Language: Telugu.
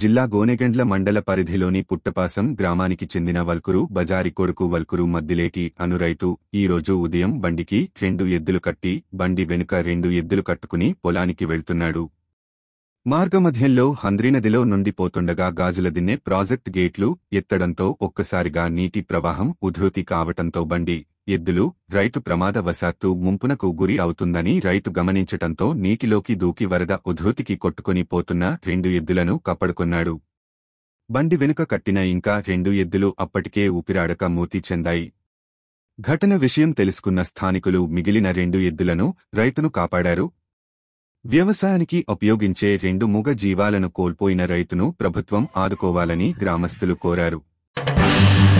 జిల్లా గోనెగండ్ల మండల పరిధిలోని పుట్టపాసం గ్రామానికి చెందిన వల్కురు బజారి కొడుకు వల్కురు మద్దిలేటి అను రైతు ఈ రోజు ఉదయం బండికి రెండు ఎద్దులు కట్టి బండి వెనుక రెండు ఎద్దులు కట్టుకుని పొలానికి వెళ్తున్నాడు మార్గమధ్యంలో హంద్రీనదిలో నుండి పోతుండగా గాజుల దిన్నె ప్రాజెక్ట్ గేట్లు ఎత్తడంతో ఒక్కసారిగా నీటి ప్రవాహం ఉధృతి కావటంతో బండి ఎద్దులు రైతు ప్రమాదవశాత్తు ముంపునకు గురి అవుతుందని రైతు గమనించటంతో నీటిలోకి దూకి వరద ఉధృతికి కొట్టుకుని పోతున్న రెండు ఎద్దులను కప్పడుకున్నాడు బండి వెనుక కట్టిన ఇంకా రెండు ఎద్దులు అప్పటికే ఊపిరాడక మూతి చెందాయి ఘటన విషయం తెలుసుకున్న స్థానికులు మిగిలిన రెండు ఎద్దులను రైతును కాపాడారు వ్యవసాయానికి ఉపయోగించే రెండు మూగ జీవాలను కోల్పోయిన రైతును ప్రభుత్వం ఆదుకోవాలని గ్రామస్తులు కోరారు